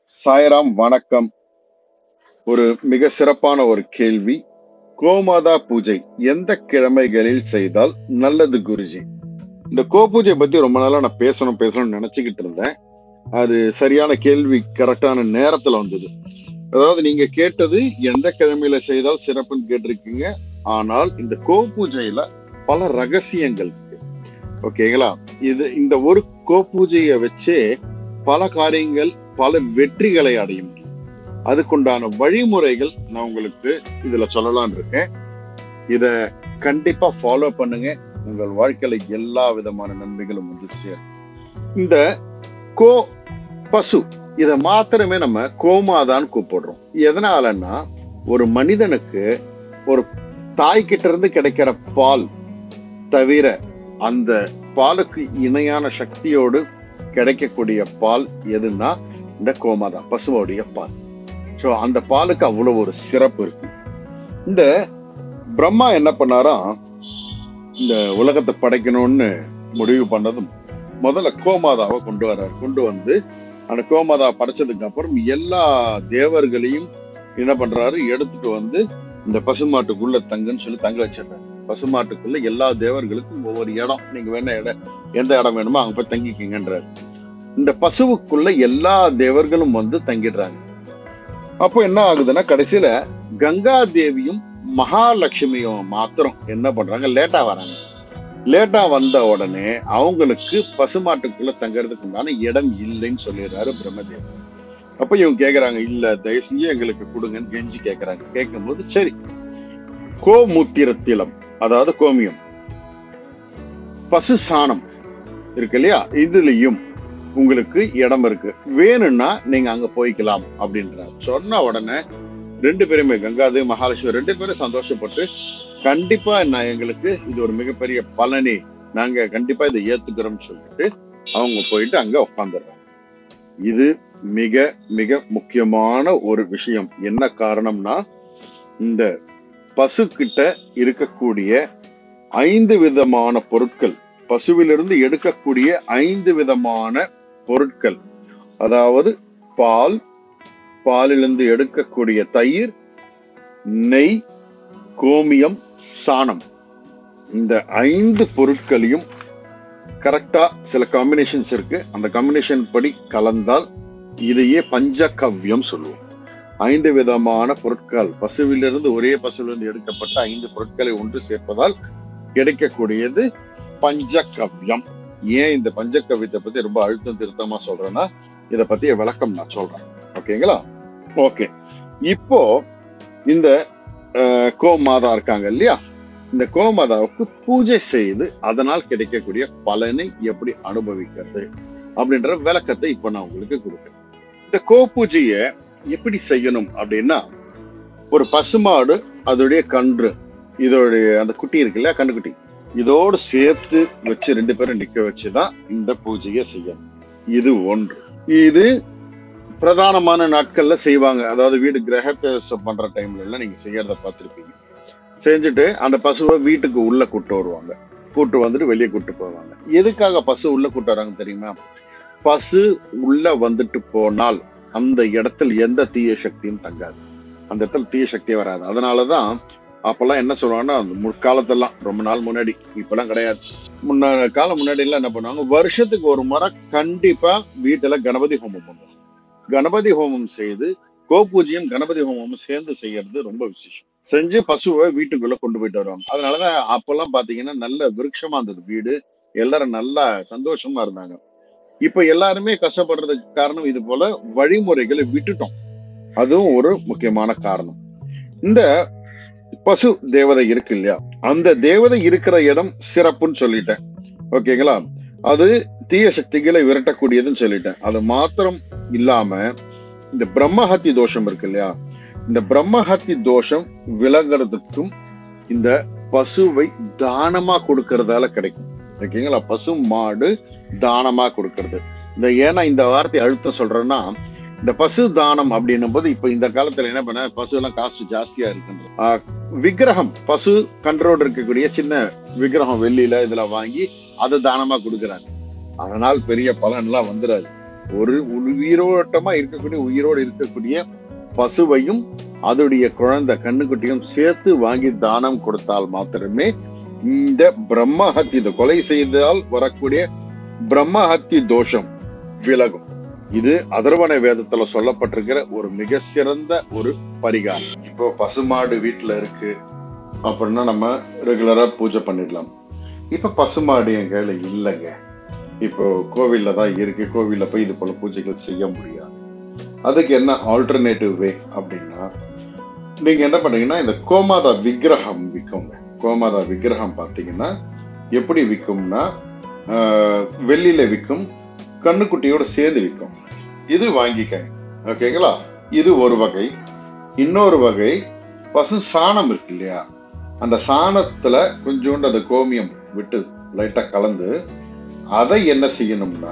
சாய்ராம் வணக்கம் ஒரு மிக சிறப்பான ஒரு கேள்வி கோமாதா பூஜை எந்த கிழமைகளில் செய்தால் நல்லது குருஜி இந்த கோ பூஜை பத்தி ரொம்ப நாளா நான் பேசணும் பேசணும்னு நினைச்சுக்கிட்டு இருந்தேன் அது சரியான கேள்வி கரெக்டான நேரத்துல வந்தது அதாவது நீங்க கேட்டது எந்த கிழமையில செய்தால் சிறப்புன்னு கேட்டிருக்கீங்க ஆனால் இந்த கோ பூஜையில பல ரகசியங்கள் இருக்கு ஓகேங்களா இது இந்த ஒரு கோ பூஜையை வச்சே பல காரியங்கள் பல வெற்றிகளை அடைய முடியும் அதுக்குண்டான வழிமுறைகள் நான் உங்களுக்கு இதுல சொல்லலாம்னு இருக்கேன் இத கண்டிப்பா ஃபாலோ பண்ணுங்க உங்கள் வாழ்க்கையில எல்லா விதமான நன்மைகளும் வந்து சேரும் இந்த கோ பசு இத மாத்திரமே நம்ம கோமாதான்னு கூப்பிடுறோம் எதனாலன்னா ஒரு மனிதனுக்கு ஒரு தாய்கிட்ட இருந்து கிடைக்கிற பால் தவிர அந்த பாலுக்கு இணையான சக்தியோடு கிடைக்கக்கூடிய பால் எதுன்னா இந்த கோமாதா பசுவோடைய பால் சோ அந்த பாலுக்கு அவ்வளவு ஒரு சிறப்பு இருக்கு இந்த பிரம்மா என்ன பண்ணாராம் இந்த உலகத்தை படைக்கணும்னு முடிவு பண்ணதும் முதல்ல கோமாதாவை கொண்டு வர்றாரு கொண்டு வந்து அந்த கோமாதா படைச்சதுக்கு அப்புறம் எல்லா தேவர்களையும் என்ன பண்றாரு எடுத்துட்டு வந்து இந்த பசுமாட்டுக்குள்ள தங்குன்னு சொல்லி தங்க வச்சிடுறாரு பசுமாட்டுக்குள்ள எல்லா தேவர்களுக்கும் ஒவ்வொரு இடம் நீங்க வேணா இடம் எந்த இடம் வேணுமோ அங்க போய் தங்கிக்கிங்கன்றாரு இந்த பசுவுக்குள்ள எல்லா தேவர்களும் வந்து தங்கிடுறாங்க அப்போ என்ன ஆகுதுன்னா கடைசியில கங்கா தேவியும் மகாலட்சுமியும் மாத்திரம் என்ன பண்றாங்க லேட்டா வராங்க லேட்டா வந்த உடனே அவங்களுக்கு பசுமாட்டுக்குள்ள தங்கறதுக்கு உண்டான இடம் இல்லைன்னு சொல்லிடுறாரு பிரம்மதேவன் அப்ப இவங்க கேக்குறாங்க இல்ல தயவு செஞ்சு எங்களுக்கு கொடுங்கன்னு கெஞ்சி கேக்குறாங்க கேட்கும்போது சரி கோமூத்திரத்திலம் அதாவது கோமியம் பசு சாணம் இருக்கு இல்லையா இதுலயும் உங்களுக்கு இடம் இருக்கு வேணும்னா நீங்க அங்க போய்க்கலாம் அப்படின்றார் சொன்ன உடனே ரெண்டு பேருமே கங்காதேவி மகாலட்சுமி ரெண்டு பேரும் சந்தோஷப்பட்டு கண்டிப்பா நான் எங்களுக்கு இது ஒரு மிகப்பெரிய பலனி நாங்க கண்டிப்பா இதை ஏத்துக்கிறோம்னு சொல்லிட்டு அவங்க போயிட்டு அங்க உட்காந்துடுறாங்க இது மிக மிக முக்கியமான ஒரு விஷயம் என்ன காரணம்னா இந்த பசு கிட்ட இருக்கக்கூடிய ஐந்து விதமான பொருட்கள் பசுவிலிருந்து எடுக்கக்கூடிய ஐந்து விதமான பொருட்கள் அதாவது பால் பாலிலிருந்து எடுக்கக்கூடிய தயிர் நெய் கோமியம் சாணம் இந்த ஐந்து பொருட்களையும் கரெக்டா சில காம்பினேஷன்ஸ் இருக்கு அந்த காம்பினேஷன் படி கலந்தால் இதையே பஞ்சகவ்யம் சொல்லுவோம் ஐந்து விதமான பொருட்கள் பசுவிலிருந்து ஒரே பசுவிலிருந்து எடுக்கப்பட்ட ஐந்து பொருட்களை ஒன்று சேர்ப்பதால் கிடைக்கக்கூடியது பஞ்சகவ்யம் ஏன் இந்த பஞ்சகவ்யத்தை பத்தி ரொம்ப அழுத்தம் திருத்தமா சொல்றேன்னா இத பத்திய விளக்கம் நான் சொல்றேன் ஓகேங்களா ஓகே இப்போ இந்த அஹ், கோமாதா இருக்காங்க இல்லையா இந்த கோமாதாவுக்கு பூஜை செய்து அதனால் கிடைக்கக்கூடிய பலனை எப்படி அனுபவிக்கிறது அப்படின்ற விளக்கத்தை இப்ப நான் உங்களுக்கு கொடுக்குறேன் இந்த கோ பூஜைய எப்படி செய்யணும் அப்படின்னா ஒரு பசுமாடு அதோடைய கன்று இதோடைய அந்த குட்டி இருக்கு இல்லையா கன்றுக்குட்டி இதோடு சேர்த்து வச்சு ரெண்டு பேரும் நிக்க வச்சுதான் இந்த பூஜையை செய்யணும் இது ஒன்று இது பிரதானமான நாட்கள்ல செய்வாங்க அதாவது வீடு கிரக பிரவேசம் பண்ற டைம்ல எல்லாம் நீங்க செய்யறத பார்த்திருப்பீங்க செஞ்சுட்டு அந்த பசுவை வீட்டுக்கு உள்ள கூட்டு வருவாங்க கூட்டு வந்துட்டு வெளியே கூட்டு போவாங்க எதுக்காக பசு உள்ள கூட்டு வராங்க தெரியுமா பசு உள்ள வந்துட்டு போனால் அந்த இடத்தில் எந்த தீய சக்தியும் தங்காது அந்த இடத்துல தீய சக்தியே வராது அதனாலதான் அப்பெல்லாம் என்ன சொல்லுவாங்கன்னா அந்த முற்காலத்தெல்லாம் ரொம்ப நாள் முன்னாடி இப்பெல்லாம் கிடையாது முன்ன காலம் முன்னாடி எல்லாம் என்ன பண்ணுவாங்க வருஷத்துக்கு ஒரு முறை கண்டிப்பா வீட்டுல கணபதி ஹோமம் பண்ணுவாங்க கணபதி ஹோமம் செய்து கோபூஜையும் கணபதி ஹோமமும் சேர்ந்து செய்யறது ரொம்ப விசேஷம் செஞ்சு பசுவை வீட்டுக்குள்ள கொண்டு போயிட்டு வருவாங்க அதனாலதான் அப்பெல்லாம் பாத்தீங்கன்னா நல்ல விருட்சமா இருந்தது வீடு எல்லாரும் நல்லா சந்தோஷமா இருந்தாங்க இப்ப எல்லாருமே கஷ்டப்படுறதுக்கு காரணம் இது போல வழிமுறைகளை விட்டுட்டோம் அதுவும் ஒரு முக்கியமான காரணம் இந்த பசு தேவதை இருக்கு இல்லையா அந்த தேவதை இருக்கிற இடம் சிறப்புன்னு சொல்லிட்டேன் ஓகேங்களா அது தீய சக்திகளை விரட்டக்கூடியதுன்னு சொல்லிட்டேன் அது மாத்திரம் இல்லாம இந்த பிரம்மஹத்தி தோஷம் இருக்கு இல்லையா இந்த பிரம்மஹத்தி தோஷம் விலகிறதுக்கும் இந்த பசுவை தானமா கொடுக்கறதால கிடைக்கும் ஓகேங்களா பசு மாடு தானமா கொடுக்கறது இந்த ஏன்னா இந்த வார்த்தை அழுத்தம் சொல்றேன்னா இந்த பசு தானம் அப்படின்னும் போது இப்ப இந்த காலத்துல என்ன பண்ண பசு எல்லாம் காஸ்ட் ஜாஸ்தியா இருக்குன்றது ஆஹ் விக்கிரகம் பசு கன்றோடு இருக்கக்கூடிய சின்ன விக்கிரகம் வெள்ளியில இதுல வாங்கி அதை தானமா கொடுக்கறாங்க அதனால் பெரிய பலன் எல்லாம் வந்துடாது ஒரு உயிரோட்டமா இருக்கக்கூடிய உயிரோடு இருக்கக்கூடிய பசுவையும் அதோடைய குழந்தை கண்ணுக்குட்டியும் சேர்த்து வாங்கி தானம் கொடுத்தால் மாத்திரமே இந்த பிரம்மஹத்தி இந்த கொலை செய்தால் வரக்கூடிய பிரம்மஹத்தி தோஷம் விலகும் இது அதர்வண வேதத்துல சொல்லப்பட்டிருக்கிற ஒரு மிக சிறந்த ஒரு பரிகாரம் இப்போ பசுமாடு வீட்டுல இருக்கு அப்படின்னா நம்ம ரெகுலரா பூஜை பண்ணிடலாம் இப்ப பசுமாடு என் கையில இல்லைங்க இப்போ கோவில்ல தான் இருக்கு கோவில்ல போய் இது போல பூஜைகள் செய்ய முடியாது அதுக்கு என்ன ஆல்டர்னேட்டிவ் வே அப்படின்னா நீங்க என்ன பண்றீங்கன்னா இந்த கோமாதா விக்கிரகம் விற்குங்க கோமாதா விக்கிரகம் பார்த்தீங்கன்னா எப்படி விற்கும்னா ஆஹ், வெள்ளியில விற்கும் கண்ணுக்குட்டியோட சேர்ந்து விற்கும் இது வாங்கிக்கங்க ஓகேங்களா இது ஒரு வகை இன்னொரு வகை பசு சாணம் இருக்கு இல்லையா அந்த சாணத்துல கொஞ்சோண்டு அந்த கோமியம் விட்டு லைட்டா கலந்து அதை என்ன செய்யணும்னா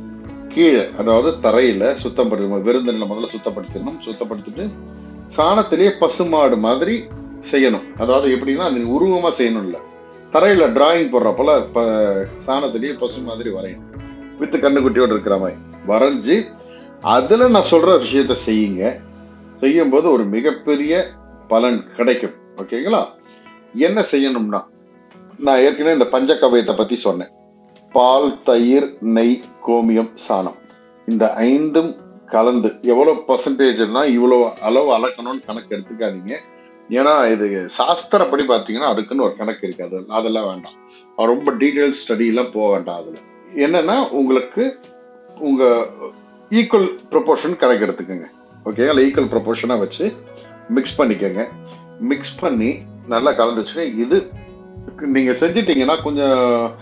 கீழே அதாவது தரையில சுத்தப்படுத்தணும் விருந்தில முதல்ல சுத்தப்படுத்திடணும் சுத்தப்படுத்திட்டு சாணத்திலேயே பசுமாடு மாதிரி செய்யணும் அதாவது எப்படின்னா அது உருவமா செய்யணும் இல்ல தரையில டிராயிங் போடுறப்போல ப- சாணத்திலேயே பசு மாதிரி வரையணும் வித்து கண்ணுக்குட்டியோட இருக்கிற மாதிரி வரைஞ்சு அதுல நான் சொல்ற விஷயத்த செய்யுங்க செய்யும் போது ஒரு மிகப்பெரிய பலன் கிடைக்கும் ஓகேங்களா என்ன செய்யணும்னா நான் ஏற்கனவே இந்த பஞ்சகவயத்தை பத்தி சொன்னேன் பால் தயிர் நெய் கோமியம் சாணம் இந்த ஐந்தும் கலந்து எவ்வளவு பர்சன்டேஜ்னா இவ்வளவு அளவு அளக்கணும்னு கணக்கு எடுத்துக்காதீங்க ஏன்னா இது சாஸ்திரப்படி பாத்தீங்கன்னா அதுக்குன்னு ஒரு கணக்கு இருக்கு அது அதெல்லாம் வேண்டாம் அது ரொம்ப டீடைல் ஸ்டடி எல்லாம் போக வேண்டாம் அதுல என்னன்னா உங்களுக்கு உங்க ஈக்குவல் ப்ரொபோர்ஷன் கணக்கு எடுத்துக்கோங்க ஓகேங்களா ஈக்குவல் ப்ரொபோர்ஷனா வச்சு மிக்ஸ் பண்ணிக்கோங்க மிக்ஸ் பண்ணி நல்லா கலந்து வச்சுக்கோங்க இது நீங்க செஞ்சிட்டீங்கன்னா கொஞ்சம்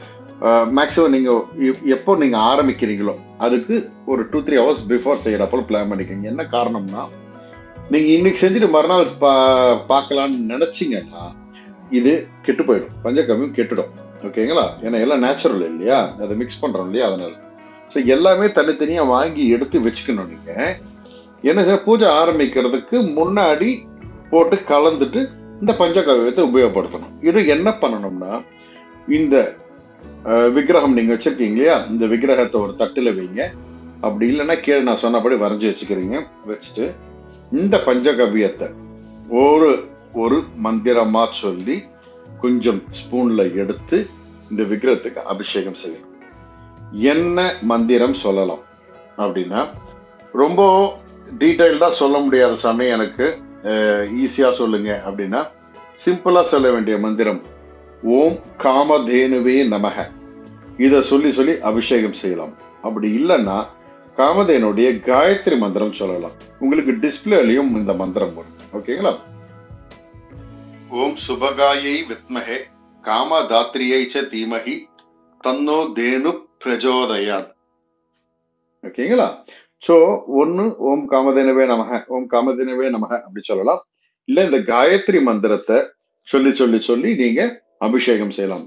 மேக்ஸிமம் நீங்க எப்- எப்போ நீங்க ஆரம்பிக்கிறீங்களோ அதுக்கு ஒரு டூ த்ரீ ஹவர்ஸ் பிஃபோர் செய்யறப்போ பிளான் பண்ணிக்கோங்க என்ன காரணம்னா நீங்க இன்னைக்கு செஞ்சுட்டு மறுநாள் பா- பார்க்கலாம்னு நினைச்சீங்கன்னா இது கெட்டு போயிடும் பஞ்சகவியம் கெட்டுடும் ஓகேங்களா ஏன்னா எல்லாம் நேச்சுரல் இல்லையா அதை மிக்ஸ் பண்றோம் இல்லையா அதனால ஸோ எல்லாமே தனித்தனியா வாங்கி எடுத்து வச்சுக்கணும் நீங்க என்ன சார் பூஜை ஆரம்பிக்கிறதுக்கு முன்னாடி போட்டு கலந்துட்டு இந்த பஞ்சகவியத்தை உபயோகப்படுத்தணும் இது என்ன பண்ணணும்னா இந்த அஹ், விக்கிரகம் நீங்க வச்சிருக்கீங்க இல்லையா இந்த விக்கிரகத்தை ஒரு தட்டுல வைங்க அப்படி இல்லைன்னா கீழே நான் சொன்னபடி வரைஞ்சி வச்சுக்கிறீங்க வச்சுட்டு இந்த பஞ்சகவ்யத்தை ஒரு ஒரு மந்திரமா சொல்லி கொஞ்சம் ஸ்பூன்ல எடுத்து இந்த விக்கிரகத்துக்கு அபிஷேகம் செய்யணும் என்ன மந்திரம் சொல்லலாம் அப்படின்னா ரொம்ப டீட்டெயில்டா சொல்ல முடியாத சாமி எனக்கு ஈஸியா சொல்லுங்க அப்படின்னா சிம்பிளா சொல்ல வேண்டிய மந்திரம் ஓம் காமதேனுவே நமக இத சொல்லி சொல்லி அபிஷேகம் செய்யலாம் அப்படி இல்லைன்னா காமதேனுடைய காயத்ரி மந்திரம் சொல்லலாம் உங்களுக்கு டிஸ்பிளேலயும் இந்த மந்திரம் வரும் ஓகேங்களா ஓம் சுபகாயை வித்மஹே காமதாத்ரியை ச தீமஹி தன்னோ தேனு பிரஜோதயாத் ஓகேங்களா சோ ஒன்னு ஓம் காமதேனவே நமக ஓம் காமதேனவே நமக அப்படி சொல்லலாம் இல்ல இந்த காயத்ரி மந்திரத்தை சொல்லி சொல்லி சொல்லி நீங்க அபிஷேகம் செய்யலாம்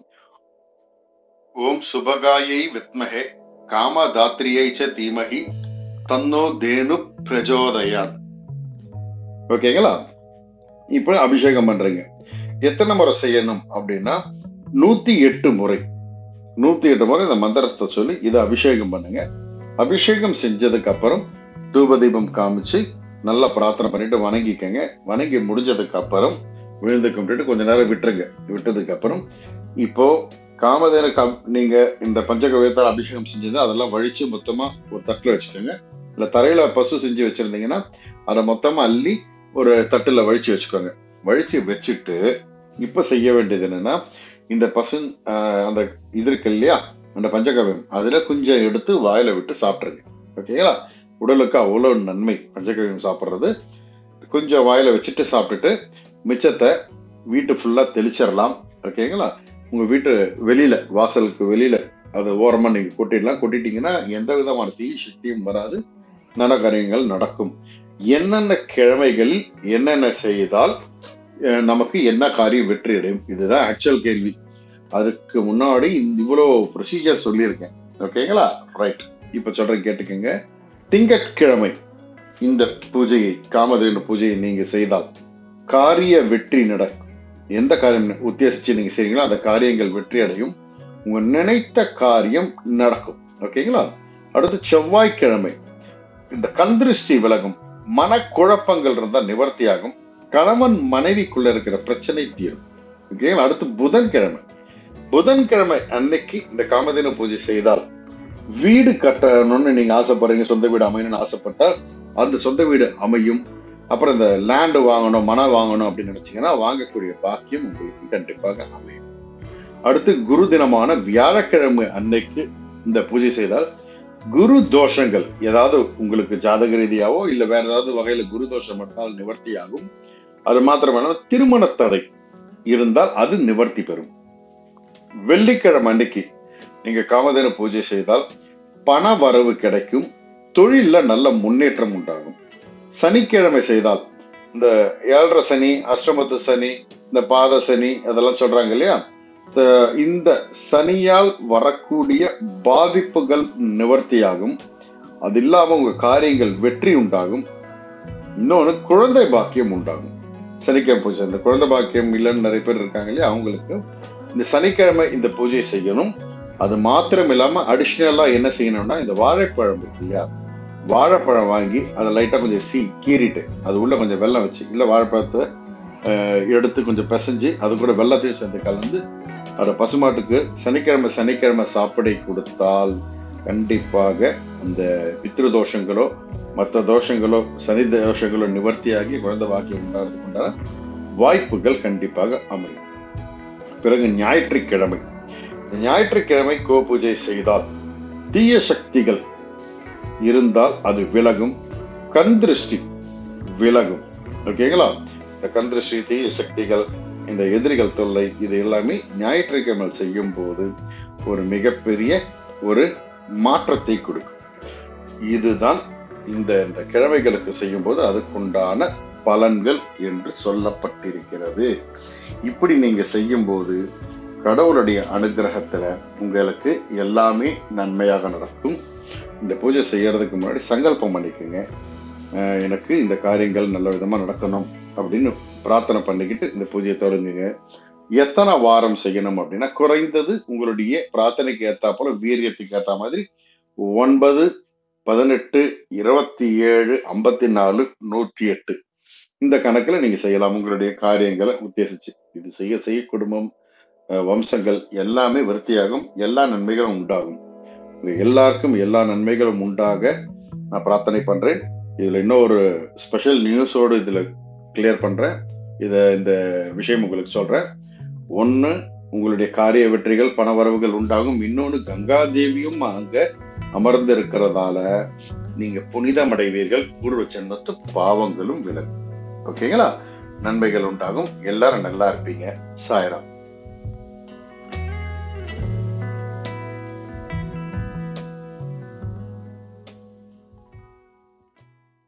ஓம் சுபகாயை வித்மஹே காமதாத்ரியை ச தீமஹி தன்னோ தேனு பிரஜோதயாத் ஓகேங்களா இப்போ அபிஷேகம் பண்றீங்க எத்தனை முறை செய்யணும் அப்படின்னா நூத்தி எட்டு முறை நூத்தி எட்டு முறை இந்த மந்திரத்தை சொல்லி இதை அபிஷேகம் பண்ணுங்க அபிஷேகம் செஞ்சதுக்கு அப்புறம் தூப தீபம் காமிச்சு நல்லா பிரார்த்தனை பண்ணிட்டு வணங்கிக்கங்க வணங்கி முடிஞ்சதுக்கு அப்புறம் விழுந்து கும்பிட்டுட்டு கொஞ்ச நேரம் விட்டுருங்க விட்டதுக்கு அப்புறம் இப்போ காமதேன கம் நீங்க இந்த பஞ்சகவியத்தால் அபிஷேகம் செஞ்சது அதெல்லாம் வழிச்சு மொத்தமா ஒரு தட்டுல வச்சுக்கோங்க இல்ல தரையில பசு செஞ்சு வச்சிருந்தீங்கன்னா அதை மொத்தமா அள்ளி ஒரு தட்டுல வழிச்சு வச்சுக்கோங்க வழிச்சு வச்சுட்டு இப்ப செய்ய வேண்டியது என்னன்னா இந்த பசு ஆஹ், அந்த இது இருக்கு இல்லையா அந்த பஞ்சகவியம் அதுல கொஞ்சம் எடுத்து வாயில விட்டு சாப்பிட்டுருங்க ஓகேங்களா உடலுக்கு அவ்வளவு நன்மை பஞ்சகவியம் சாப்பிடுறது கொஞ்சம் வாயில வச்சுட்டு சாப்பிட்டுட்டு மிச்சத்தை வீட்டு ஃபுல்லா தெளிச்சிடலாம் ஓகேங்களா உங்க வீட்டு வெளியில வாசலுக்கு வெளியில அது ஓரமா நீங்க கொட்டிடலாம் கொட்டிட்டீங்கன்னா எந்த விதமான தீ சக்தியும் வராது நல்ல காரியங்கள் நடக்கும் என்னென்ன கிழமைகளில் என்னென்ன செய்தால் அஹ், நமக்கு என்ன காரியம் வெற்றி அடையும் இதுதான் ஆக்சுவல் கேள்வி அதுக்கு முன்னாடி இந்த இவ்வளோ ப்ரொசீஜர் சொல்லியிருக்கேன் ஓகேங்களா ரைட் இப்ப சொல்றேன் கேட்டுக்கங்க திங்கட்கிழமை இந்த பூஜையை காமதேனு பூஜையை நீங்க செய்தால் காரிய வெற்றி நடக்கும் எந்த காரியம் உத்தேசிச்சு நீங்க செய்றீங்களோ அந்த காரியங்கள் வெற்றி அடையும் உங்க நினைத்த காரியம் நடக்கும் ஓகேங்களா அடுத்து செவ்வாய்க்கிழமை இந்த கந்திருஷ்டி விலகும் மனக்குழப்பங்கள் இருந்தா நிவர்த்தியாகும் கணவன் மனைவிக்குள்ள இருக்கிற பிரச்சனை தீரும் ஓகேங்களா அடுத்து புதன்கிழமை புதன்கிழமை அன்னைக்கு இந்த காமதேனு பூஜை செய்தால் வீடு கட்டணும்னு நீங்க ஆசைப்படுறீங்க சொந்த வீடு அமையணும்னு ஆசைப்பட்டால் அந்த சொந்த வீடு அமையும் அப்புறம் இந்த லேண்ட் வாங்கணும் மனம் வாங்கணும் அப்படின்னு நினைச்சீங்கன்னா வாங்கக்கூடிய பாக்கியம் உங்களுக்கு கண்டிப்பாக அமையும் அடுத்து குரு தினமான வியாழக்கிழமை அன்னைக்கு இந்த பூஜை செய்தால் குரு தோஷங்கள் ஏதாவது உங்களுக்கு ஜாதக ரீதியாவோ இல்ல வேற ஏதாவது வகையில குரு தோஷம் இருந்தால் நிவர்த்தியாகும் அது மாத்திரமல்ல திருமண தடை இருந்தால் அது நிவர்த்தி பெறும் வெள்ளிக்கிழமை அன்னைக்கு நீங்க காமதேனு பூஜை செய்தால் பண வரவு கிடைக்கும் தொழில்ல நல்ல முன்னேற்றம் உண்டாகும் சனிக்கிழமை செய்தால் இந்த ஏழரை சனி அஷ்டமத்து சனி இந்த பாத சனி அதெல்லாம் சொல்றாங்க இல்லையா இந்த- இந்த சனியால் வரக்கூடிய பாதிப்புகள் நிவர்த்தியாகும் அது இல்லாம உங்க காரியங்கள் வெற்றி உண்டாகும் இன்னொன்னு குழந்தை பாக்கியம் உண்டாகும் சனிக்கிழமை பூஜை இந்த குழந்தை பாக்கியம் இல்லைன்னு நிறைய பேர் இருக்காங்க இல்லையா அவங்களுக்கு இந்த சனிக்கிழமை இந்த பூஜை செய்யணும் அது மாத்திரம் இல்லாம அடிஷ்னலா என்ன செய்யணும்னா இந்த வாழைப்பழம் இருக்கு இல்லையா வாழைப்பழம் வாங்கி அதை லைட்டா கொஞ்சம் சீ கீறிட்டு அது உள்ள கொஞ்சம் வெல்லம் வச்சு இல்ல வாழைப்பழத்தை அஹ், எடுத்து கொஞ்சம் பிசைஞ்சு அது கூட வெள்ளத்தையும் சேர்ந்து கலந்து அதை பசுமாட்டுக்கு சனிக்கிழமை சனிக்கிழமை சாப்பிடை கொடுத்தால் கண்டிப்பாக அந்த பித்ரு தோஷங்களோ மற்ற தோஷங்களோ சனி தோஷங்களோ நிவர்த்தியாகி குழந்தை வாக்கியம் உண்டாகிறதுக்கு உண்டான வாய்ப்புகள் கண்டிப்பாக அமையும் பிறகு ஞாயிற்றுக்கிழமை இந்த ஞாயிற்றுக்கிழமை கோ பூஜை செய்தால் தீய சக்திகள் இருந்தால் அது விலகும் கண் திருஷ்டி விலகும் ஓகேங்களா இந்த கண் திருஷ்டி தீய சக்திகள் இந்த எதிரிகள் தொல்லை இது எல்லாமே ஞாயிற்றுக்கிழமை செய்யும் போது ஒரு மிகப்பெரிய ஒரு மாற்றத்தை கொடுக்கும் இதுதான் இந்த இந்த கிழமைகளுக்கு செய்யும் போது அதுக்குண்டான பலன்கள் என்று சொல்லப்பட்டிருக்கிறது இப்படி நீங்க செய்யும் போது கடவுளுடைய அனுகிரகத்துல உங்களுக்கு எல்லாமே நன்மையாக நடக்கும் இந்த பூஜை செய்யறதுக்கு முன்னாடி சங்கல்பம் பண்ணிக்கோங்க அஹ் எனக்கு இந்த காரியங்கள் நல்ல விதமா நடக்கணும் அப்படின்னு பிரார்த்தனை பண்ணிக்கிட்டு இந்த பூஜையை தொடங்குங்க எத்தனை வாரம் செய்யணும் அப்படின்னா குறைந்தது உங்களுடைய பிரார்த்தனைக்கு ஏத்தாப்போல வீரியத்துக்கு ஏத்த மாதிரி ஒன்பது பதினெட்டு இருபத்தி ஏழு ஐம்பத்தி நாலு நூத்தி எட்டு இந்த கணக்குல நீங்க செய்யலாம் உங்களுடைய காரியங்களை உத்தேசிச்சு இது செய்ய செய்ய குடும்பம் அஹ், வம்சங்கள் எல்லாமே விருத்தியாகும் எல்லா நன்மைகளும் உண்டாகும் உங்க எல்லாருக்கும் எல்லா நன்மைகளும் உண்டாக நான் பிரார்த்தனை பண்றேன் இதுல இன்னொரு ஸ்பெஷல் நியூஸோடு இதுல கிளியர் பண்றேன் இத இந்த விஷயம் உங்களுக்கு சொல்றேன் ஒண்ணு உங்களுடைய காரிய வெற்றிகள் பணவரவுகள் உண்டாகும் இன்னொன்னு கங்கா தேவியும் அங்க அமர்ந்து இருக்கிறதால நீங்க புனிதம் அடைவீர்கள் பூர்வ ஜென்மத்து பாவங்களும் விலகும் ஓகேங்களா நன்மைகள் உண்டாகும் எல்லாரும் நல்லா இருப்பீங்க சாயராம்